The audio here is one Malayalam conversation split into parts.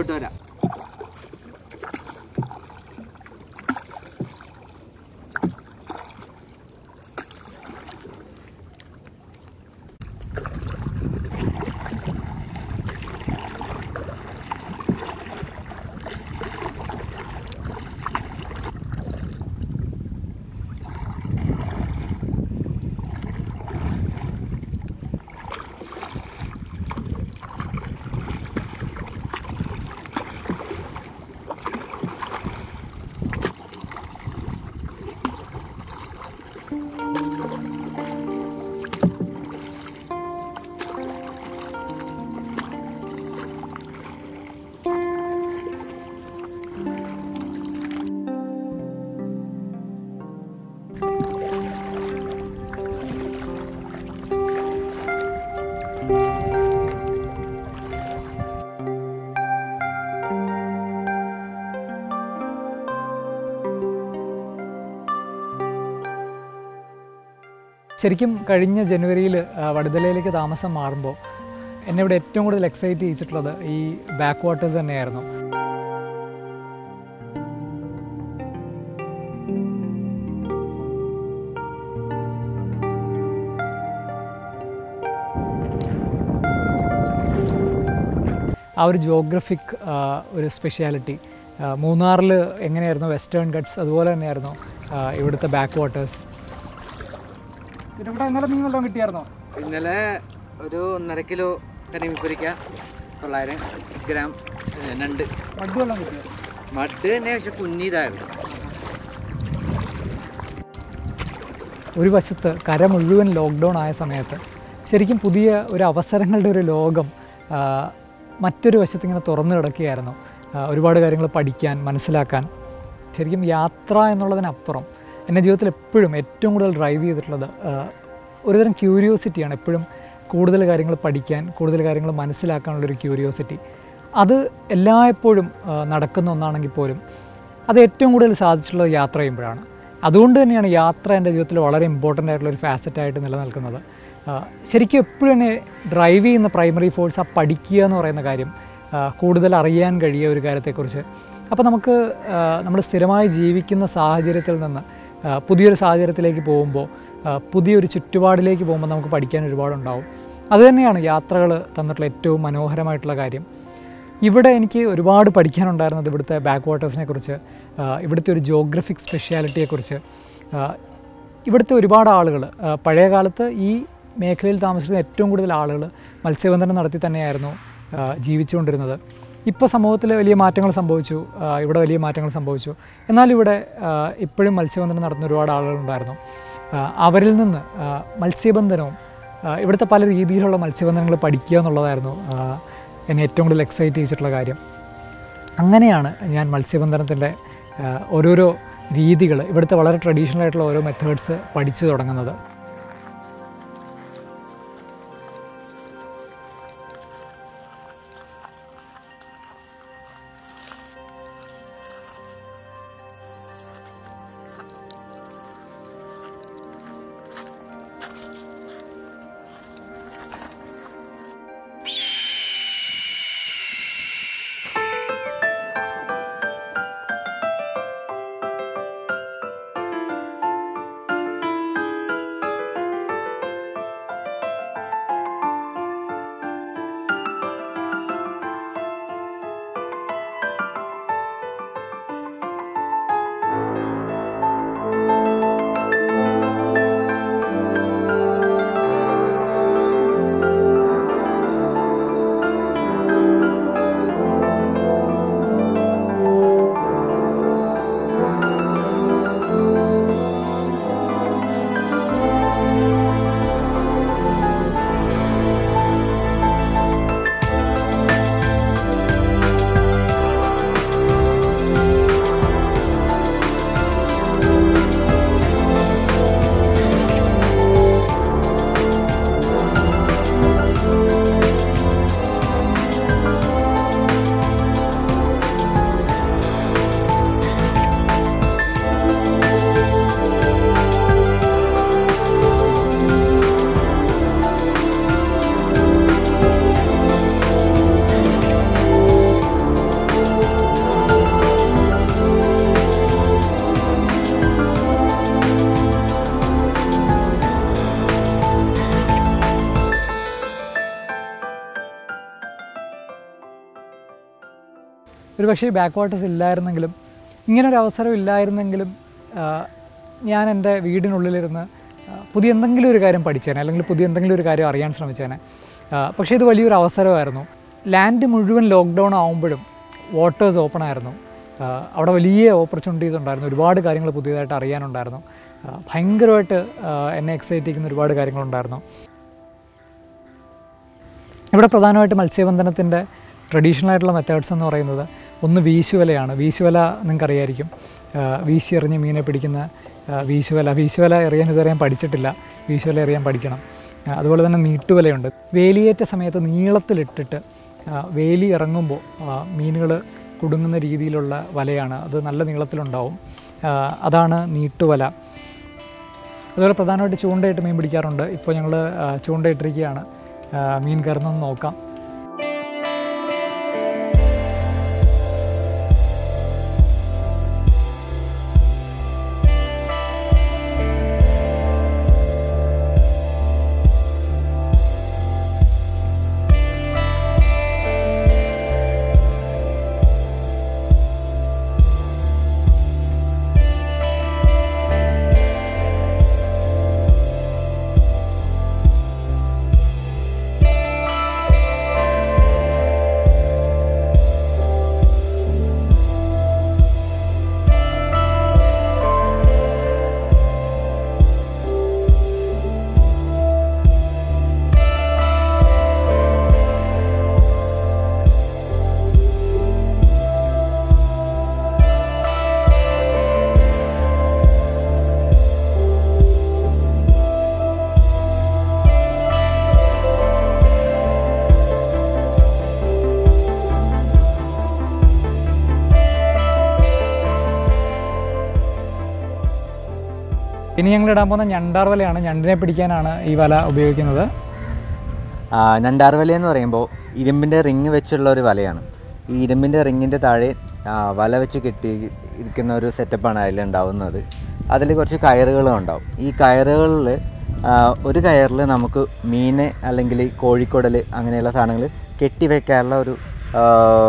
പോയിട്ട് വരാം ശരിക്കും കഴിഞ്ഞ ജനുവരിയിൽ വടുതലയിലേക്ക് താമസം മാറുമ്പോൾ എന്നെ ഇവിടെ ഏറ്റവും കൂടുതൽ എക്സൈറ്റ് ചെയ്യിച്ചിട്ടുള്ളത് ഈ ബാക്ക് വാട്ടേഴ്സ് തന്നെയായിരുന്നു ആ ഒരു ജോഗ്രഫിക് ഒരു സ്പെഷ്യാലിറ്റി മൂന്നാറിൽ എങ്ങനെയായിരുന്നു വെസ്റ്റേൺ ഗട്ട്സ് അതുപോലെ തന്നെയായിരുന്നു ആ, ഇവിടുത്തെ ബാക്ക് വാട്ടേഴ്സ് പിന്നെ ഇവിടെ ഇന്നലെ മീൻ വല്ലതും കിട്ടിയായിരുന്നോ ഇന്നലെ ഒരു ഒന്നര കിലോ കരിമീപ്പൊരിക്ക തൊള്ളായിരം ഗ്രാം ഏ, നണ്ട് മഡ് വെള്ളം കിട്ടിയോ മഡ് തന്നെ പക്ഷെ കുഞ്ഞിതായിരുന്നു ഒരു വശത്ത് കര മുഴുവൻ ലോക്ക്ഡൗൺ ആയ സമയത്ത് ശരിക്കും പുതിയ ഒരു അവസരങ്ങളുടെ ഒരു ലോകം ആ, മറ്റൊരു വശത്ത് ഇങ്ങനെ തുറന്നു കിടക്കുകയായിരുന്നു ആ, ഒരുപാട് കാര്യങ്ങൾ പഠിക്കാൻ മനസ്സിലാക്കാൻ ശരിക്കും യാത്ര എന്നുള്ളതിനപ്പുറം എൻ്റെ ജീവിതത്തിൽ എപ്പോഴും ഏറ്റവും കൂടുതൽ ഡ്രൈവ് ചെയ്തിട്ടുള്ളത് ആ, ഒരുതരം ക്യൂരിയോസിറ്റിയാണ് എപ്പോഴും കൂടുതൽ കാര്യങ്ങൾ പഠിക്കാൻ കൂടുതൽ കാര്യങ്ങൾ മനസ്സിലാക്കാനുള്ളൊരു ക്യൂരിയോസിറ്റി അത് എല്ലായ്പ്പോഴും ആ, നടക്കുന്ന ഒന്നാണെങ്കിൽ പോലും അത് ഏറ്റവും കൂടുതൽ സാധിച്ചിട്ടുള്ളത് യാത്ര ചെയ്യുമ്പോഴാണ് അതുകൊണ്ട് തന്നെയാണ് യാത്ര എൻ്റെ ജീവിതത്തിൽ വളരെ ഇമ്പോർട്ടൻ്റ് ആയിട്ടുള്ള ഒരു ഫാസറ്റായിട്ട് നിലനിൽക്കുന്നത് ആ, ശരിക്കും എപ്പോഴും എന്നെ ഡ്രൈവ് ചെയ്യുന്ന പ്രൈമറി ഫോഴ്സ് ആ പഠിക്കുക എന്ന് പറയുന്ന കാര്യം ആ, കൂടുതൽ അറിയാൻ കഴിയുക ഒരു കാര്യത്തെക്കുറിച്ച് അപ്പോൾ നമുക്ക് നമ്മൾ സ്ഥിരമായി ജീവിക്കുന്ന സാഹചര്യത്തിൽ നിന്ന് ആ, പുതിയൊരു സാഹചര്യത്തിലേക്ക് പോകുമ്പോൾ ആ, പുതിയൊരു ചുറ്റുപാടിലേക്ക് പോകുമ്പോൾ നമുക്ക് പഠിക്കാൻ ഒരുപാടുണ്ടാവും അതുതന്നെയാണ് യാത്രകൾ തന്നിട്ടുള്ള ഏറ്റവും മനോഹരമായിട്ടുള്ള കാര്യം ഇവിടെ എനിക്ക് ഒരുപാട് പഠിക്കാനുണ്ടായിരുന്നത് ഇവിടുത്തെ ബാക്ക് വാട്ടേഴ്സിനെ കുറിച്ച് ആ, ഇവിടുത്തെ ഒരു ജോഗ്രഫിക് സ്പെഷ്യാലിറ്റിയെക്കുറിച്ച് ആ, ഇവിടുത്തെ ഒരുപാട് ആളുകൾ പഴയ കാലത്ത് ഈ മേഖലയിൽ താമസിക്കുന്ന ഏറ്റവും കൂടുതൽ ആളുകൾ മത്സ്യബന്ധനം നടത്തി തന്നെയായിരുന്നു ആ, ജീവിച്ചുകൊണ്ടിരുന്നത് ഇപ്പോൾ സമൂഹത്തിൽ വലിയ മാറ്റങ്ങൾ സംഭവിച്ചു ആ, ഇവിടെ വലിയ മാറ്റങ്ങൾ സംഭവിച്ചു എന്നാൽ ഇവിടെ ആ, ഇപ്പോഴും മത്സ്യബന്ധനം നടത്തുന്ന ഒരുപാട് ആളുകളുണ്ടായിരുന്നു ആ, അവരിൽ നിന്ന് ആ, മത്സ്യബന്ധനവും ആ, ഇവിടുത്തെ പല രീതിയിലുള്ള മത്സ്യബന്ധനങ്ങൾ പഠിക്കുക എന്നുള്ളതായിരുന്നു ആ, എന്നെ ഏറ്റവും കൂടുതൽ എക്സൈറ്റ് ചെയ്തിട്ടുള്ള കാര്യം അങ്ങനെയാണ് ഞാൻ മത്സ്യബന്ധനത്തിൻ്റെ ആ, ഓരോരോ രീതികൾ ഇവിടുത്തെ വളരെ ട്രഡീഷണൽ ആയിട്ടുള്ള ഓരോ മെത്തേഡ്സ് പഠിച്ചു തുടങ്ങുന്നത് ഒരു പക്ഷേ ബാക്ക് വാട്ടേഴ്സ് ഇല്ലായിരുന്നെങ്കിലും ഇങ്ങനൊരു അവസരം ഇല്ലായിരുന്നെങ്കിലും ആ, ഞാൻ എൻ്റെ വീടിനുള്ളിലിരുന്ന് ആ, പുതിയ എന്തെങ്കിലും ഒരു കാര്യം പഠിച്ചേനെ അല്ലെങ്കിൽ പുതിയ എന്തെങ്കിലും ഒരു കാര്യം അറിയാൻ ശ്രമിച്ചേനെ ആ, പക്ഷേ ഇത് വലിയൊരു അവസരമായിരുന്നു ലാൻഡ് മുഴുവൻ ലോക്ക്ഡൗൺ ആകുമ്പോഴും വാട്ടേഴ്സ് ഓപ്പൺ ആയിരുന്നു ആ, അവിടെ വലിയ ഓപ്പർച്യൂണിറ്റീസ് ഉണ്ടായിരുന്നു ഒരുപാട് കാര്യങ്ങൾ പുതിയതായിട്ട് അറിയാനുണ്ടായിരുന്നു ആ, ഭയങ്കരമായിട്ട് ആ, എന്നെ എക്സൈറ്റ് ചെയ്യുന്ന ഒരുപാട് കാര്യങ്ങളുണ്ടായിരുന്നു ഇവിടെ പ്രധാനമായിട്ട് മത്സ്യബന്ധനത്തിൻ്റെ ട്രഡീഷണൽ ആയിട്ടുള്ള മെത്തേഡ്സ് എന്ന് പറയുന്നത് ഒന്ന് വീശുവലയാണ് വീശുവല നിങ്ങൾക്കറിയായിരിക്കും ആ, വീശി എറിഞ്ഞ് മീനെ പിടിക്കുന്ന ആ, വീശുവല വീശുവല എറിയാൻ ഇതുവരെ ഞാൻ പഠിച്ചിട്ടില്ല വീശുവല എറിയാൻ പഠിക്കണം ആ, അതുപോലെ തന്നെ നീട്ടുവലയുണ്ട് വേലിയേറ്റ സമയത്ത് നീളത്തിലിട്ടിട്ട് ആ, വേലി ഇറങ്ങുമ്പോൾ മീനുകൾ കുടുങ്ങുന്ന രീതിയിലുള്ള വലയാണ് അത് നല്ല നീളത്തിലുണ്ടാവും ആ, അതാണ് നീട്ടുവല അതുപോലെ പ്രധാനമായിട്ട് ചൂണ്ടയിട്ട് മീൻ പിടിക്കാറുണ്ട് ഇപ്പോൾ ഞങ്ങൾ ചൂണ്ടയിട്ടിരിക്കുകയാണ് ആ, മീൻ കയറുന്നൊന്ന് നോക്കാം ഇനി ഞങ്ങൾ ഇടാൻ പോകുന്ന ഞണ്ടാർ വലയാണ് ഞണ്ടിനെ പിടിക്കാനാണ് ഈ വല ഉപയോഗിക്കുന്നത് ആ, നണ്ടാർവല എന്ന് പറയുമ്പോൾ ഇരുമ്പിൻ്റെ റിങ് വെച്ചുള്ള ഒരു വലയാണ് ഈ ഇരുമ്പിൻ്റെ റിങ്ങിൻ്റെ താഴെ ആ, വല വെച്ച് കെട്ടി ഇരിക്കുന്ന ഒരു സെറ്റപ്പാണ് അതിലുണ്ടാവുന്നത് അതിൽ കുറച്ച് കയറുകളും ഉണ്ടാവും ഈ കയറുകളിൽ ഒരു കയറിൽ നമുക്ക് മീന് അല്ലെങ്കിൽ കോഴിക്കുടൽ അങ്ങനെയുള്ള സാധനങ്ങൾ കെട്ടി വെക്കാനുള്ള ഒരു ആ,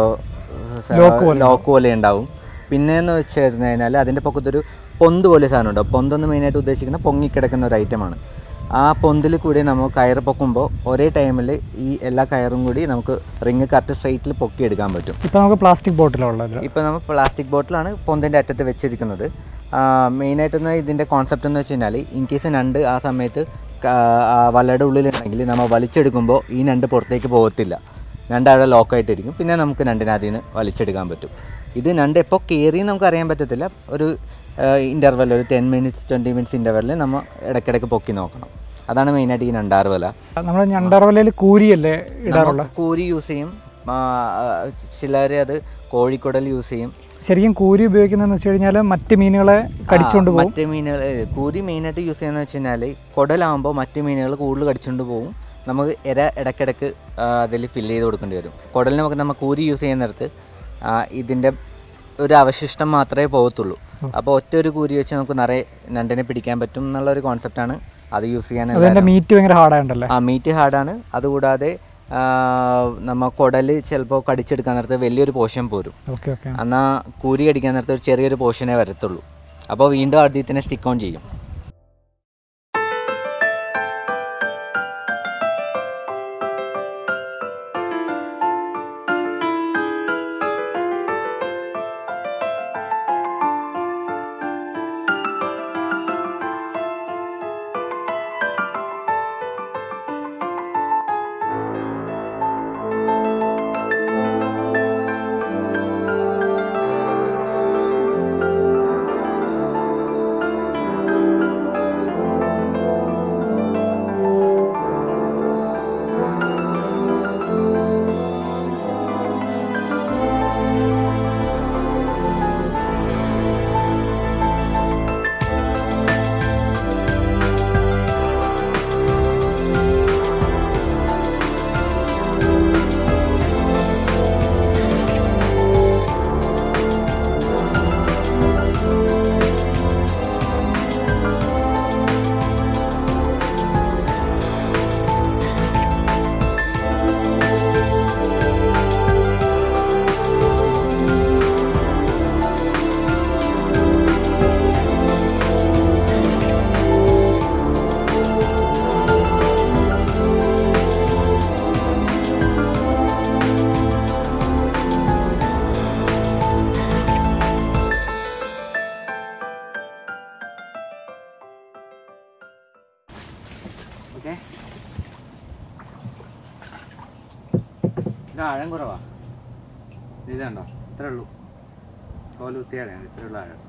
സ- ലോക്ക് പോലെ ലോക്ക് പോലെ ഉണ്ടാവും പിന്നെ എന്ന് വെച്ച് കഴിഞ്ഞാൽ അതിൻ്റെ പൊക്കത്തൊരു പൊന്ത് പോലെ സാധനം ഉണ്ടാവും പൊന്തെന്ന് മെയിനായിട്ട് ഉദ്ദേശിക്കുന്നത് പൊങ്ങിക്കിടക്കുന്ന ഒരു ഐറ്റമാണ് ആ പൊന്തിൽ കൂടി നമ്മൾ കയറ് പൊക്കുമ്പോൾ ഒരേ ടൈമിൽ ഈ എല്ലാ കയറും കൂടി നമുക്ക് റിങ് കറക്റ്റ് സ്ട്രൈറ്റിൽ പൊക്കിയെടുക്കാൻ പറ്റും ഇപ്പോൾ നമുക്ക് പ്ലാസ്റ്റിക് ബോട്ടിലുള്ളത് ഇപ്പോൾ നമ്മൾ പ്ലാസ്റ്റിക് ബോട്ടിലാണ് പൊന്തിൻ്റെ അറ്റത്ത് വെച്ചിരിക്കുന്നത് മെയിനായിട്ടെന്ന് ഇതിൻ്റെ കോൺസെപ്റ്റ് എന്ന് വെച്ച് കഴിഞ്ഞാൽ ഇൻ കേസ് നണ്ട് ആ സമയത്ത് ക- ആ വലയുടെ ഉള്ളിലുണ്ടെങ്കിൽ നമ്മൾ വലിച്ചെടുക്കുമ്പോൾ ഈ നണ്ട് പുറത്തേക്ക് പോകത്തില്ല നണ്ട് അവിടെ ലോക്കായിട്ടിരിക്കും പിന്നെ നമുക്ക് നണ്ടിനെ അതിൽ നിന്ന് വലിച്ചെടുക്കാൻ പറ്റും ഇത് നണ്ട് എപ്പോൾ കയറി നമുക്ക് അറിയാൻ പറ്റത്തില്ല ഒരു ഇൻ്റർവെൽ ഒരു ടെൻ മിനിറ്റ്സ് ട്വൻറ്റി മിനിറ്റ്സ് ഇൻ്റർവെല്ലിൽ നമ്മൾ ഇടയ്ക്കിടയ്ക്ക് പൊക്കി നോക്കണം അതാണ് മെയിനായിട്ട് ഈ നണ്ടാറ് വല നമ്മൾ ഞണ്ടാർ വലയിൽ കൂരിയല്ലേ ഇടാറുള്ളത് നമ്മൾ കൂരി യൂസ് ചെയ്യും ചിലർ അത് കോഴിക്കുടൽ യൂസ് ചെയ്യും ശരിക്കും കൂരി ഉപയോഗിക്കുന്നതെന്ന് വെച്ച് കഴിഞ്ഞാൽ മറ്റ് മീനുകളെ കടിച്ചുകൊണ്ട് ആ, പോകും മറ്റ് മീനുകൾ കൂരി മെയിനായിട്ട് യൂസ് ചെയ്യുന്നത് വെച്ച് കഴിഞ്ഞാൽ കുടലാകുമ്പോൾ മറ്റ് മീനുകൾ കൂടുതൽ കടിച്ചുകൊണ്ട് പോകും നമുക്ക് ഇര ഇടയ്ക്കിടയ്ക്ക് അതിൽ ഫില്ല് ചെയ്ത് കൊടുക്കേണ്ടി വരും കുടലിന് നമുക്ക് നമ്മൾ കൂരി യൂസ് ചെയ്യുന്നിടത്ത് ആ, ഇതിൻ്റെ ഒരു അവശിഷ്ടം മാത്രമേ പോകത്തുള്ളൂ അപ്പോൾ ഒറ്റ ഒരു കൂരി വെച്ച് നമുക്ക് നിറയെ നണ്ടിനെ പിടിക്കാൻ പറ്റും എന്നുള്ള ഒരു കോൺസെപ്റ്റാണ് അത് യൂസ് ചെയ്യാൻ അതിൻ്റെ മീറ്റ് ഭയങ്കര ഹാർഡായിട്ടുണ്ടല്ലേ ആ മീറ്റ് ഹാർഡാണ് അതുകൂടാതെ ആ, നമ്മ കുടൽ ചിലപ്പോൾ കടിച്ചെടുക്കാൻ നേരത്ത് വലിയൊരു പോഷൻ പോരും ഓക്കെ ഓക്കെ എന്നാൽ കൂരി കടിക്കാൻ നേരത്തെ ഒരു ചെറിയൊരു പോർഷനേ വരത്തുള്ളൂ അപ്പോൾ വീണ്ടും ആദ്യത്തിനെ സ്റ്റിക്ക് ഓൺ ചെയ്യും ഇതിനൊക്കെ ആഴം കുറവാ ഇതുണ്ടോ ഇത്രേ ഉള്ളൂ കോലുത്തിയാലാണ് ഇത്രേ ഉള്ളൂ ആഴം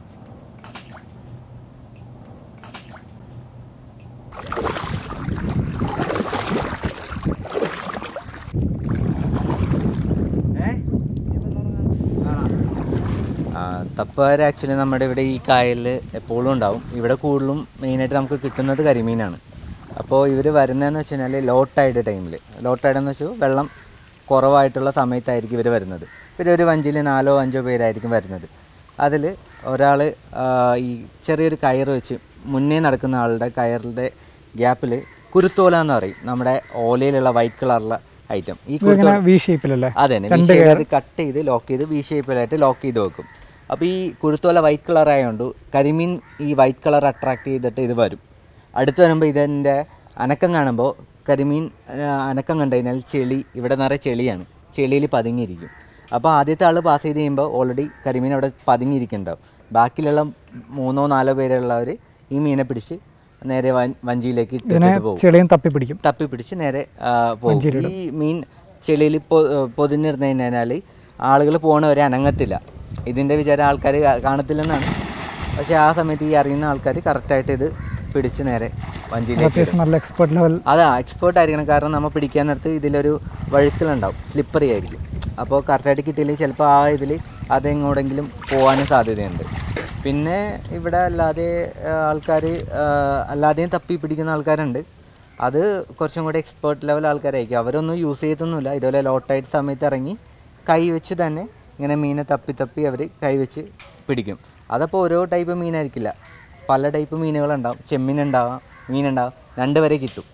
തപ്പുകാർ ആക്ച്വലി നമ്മുടെ ഇവിടെ ഈ കായലിൽ എപ്പോഴും ഉണ്ടാവും ഇവിടെ കൂടുതലും മെയിനായിട്ട് നമുക്ക് കിട്ടുന്നത് കരിമീനാണ് അപ്പോൾ ഇവർ വരുന്നതെന്ന് വെച്ച് കഴിഞ്ഞാൽ ലോ ടൈഡ് ടൈമിൽ ലോ ടൈഡ് എന്ന് വെച്ചാൽ വെള്ളം കുറവായിട്ടുള്ള സമയത്തായിരിക്കും ഇവർ വരുന്നത് ഇവർ ഒരു വഞ്ചിയിൽ നാലോ അഞ്ചോ പേരായിരിക്കും വരുന്നത് അതിൽ ഒരാൾ ഈ ചെറിയൊരു കയറ് വെച്ച് മുന്നേ നടക്കുന്ന ആളുടെ കയറിൻ്റെ ഗ്യാപ്പിൽ കുരുത്തോല എന്ന് പറയും നമ്മുടെ ഓലയിലുള്ള വൈറ്റ് കളറുള്ള ഐറ്റം ഈ കുരുത്തോല ഇതിങ്ങനെ വി ഷേപ്പിലല്ലേ അതെ തന്നെ അത് കട്ട് ചെയ്ത് ലോക്ക് ചെയ്ത് വി ഷേപ്പിലായിട്ട് ലോക്ക് ചെയ്ത് വെക്കും അപ്പോൾ ഈ കുരുത്തോല വൈറ്റ് കളർ ആയതുകൊണ്ട് കരിമീൻ ഈ വൈറ്റ് കളർ അട്രാക്ട് ചെയ്തിട്ട് ഇത് വരും അടുത്ത് വരുമ്പോൾ ഇതിൻ്റെ അനക്കം കാണുമ്പോൾ കരിമീൻ ആ, അനക്കം കണ്ടു കഴിഞ്ഞാൽ ചെളി ഇവിടെ നിറയെ ചെളിയാണ് ചെളിയിൽ പതുങ്ങിയിരിക്കും അപ്പോൾ ആദ്യത്തെ ആൾ പാസ് ചെയ്ത് കഴിയുമ്പോൾ ഓൾറെഡി കരിമീൻ അവിടെ പതുങ്ങിയിരിക്കുന്നുണ്ടാവും ബാക്കിയുള്ള മൂന്നോ നാലോ പേരുള്ളവർ ഈ മീനെ പിടിച്ച് നേരെ വൻ- വഞ്ചിയിലേക്ക് ഇതിനെ ഇട്ടിട്ട് പോകും ചെളിയും തപ്പി പിടിക്കും തപ്പി പിടിച്ച് നേരെ ആ, പോകും ഈ മീൻ ചെളിയിൽ പൊതിഞ്ഞിരുന്നു കഴിഞ്ഞാൽ ആളുകൾ പോണവരെ അനങ്ങത്തില്ല ഇതിൻ്റെ വിചാരം ആൾക്കാർ കാണത്തില്ലെന്നാണ് പക്ഷേ ആ സമയത്ത് ഈ അറിയുന്ന ആൾക്കാർ കറക്റ്റായിട്ട് ഇത് പിടിച്ച് നേരെ വഞ്ചിയിലേക്ക് അത്യാവശ്യം നല്ല എക്സ്പെർട്ട് ലെവൽ അതാ എക്സ്പേർട്ട് ആയിരിക്കണം കാരണം നമ്മൾ പിടിക്കാൻ നേരത്ത് ഇതിലൊരു വഴുക്കലുണ്ടാവും സ്ലിപ്പറി ആയിരിക്കും അപ്പോൾ കറക്റ്റായിട്ട് കിട്ടിയില്ലെങ്കിൽ ചിലപ്പോൾ ആ ഇതിൽ അതെങ്ങോടെങ്കിലും പോകാനും സാധ്യതയുണ്ട് പിന്നെ ഇവിടെ അല്ലാതെ ആൾക്കാർ അല്ലാതെയും തപ്പി പിടിക്കുന്ന ആൾക്കാരുണ്ട് അത് കുറച്ചും കൂടി എക്സ്പേർട്ട് ലെവൽ ആൾക്കാരായിരിക്കും അവരൊന്നും യൂസ് ചെയ്തൊന്നുമില്ല ഇതുപോലെ ലോട്ടായിട്ട് സമയത്ത് ഇറങ്ങി കൈ വെച്ച് തന്നെ ഇങ്ങനെ മീനെ തപ്പി തപ്പി അവർ കൈ വെച്ച് പിടിക്കും അതപ്പോൾ ഓരോ ടൈപ്പ് മീനായിരിക്കില്ല പല ടൈപ്പ് മീനുകളുണ്ടാവും ചെമ്മീൻ ഉണ്ടാവാം മീനുണ്ടാവും രണ്ട് വരെ കിട്ടും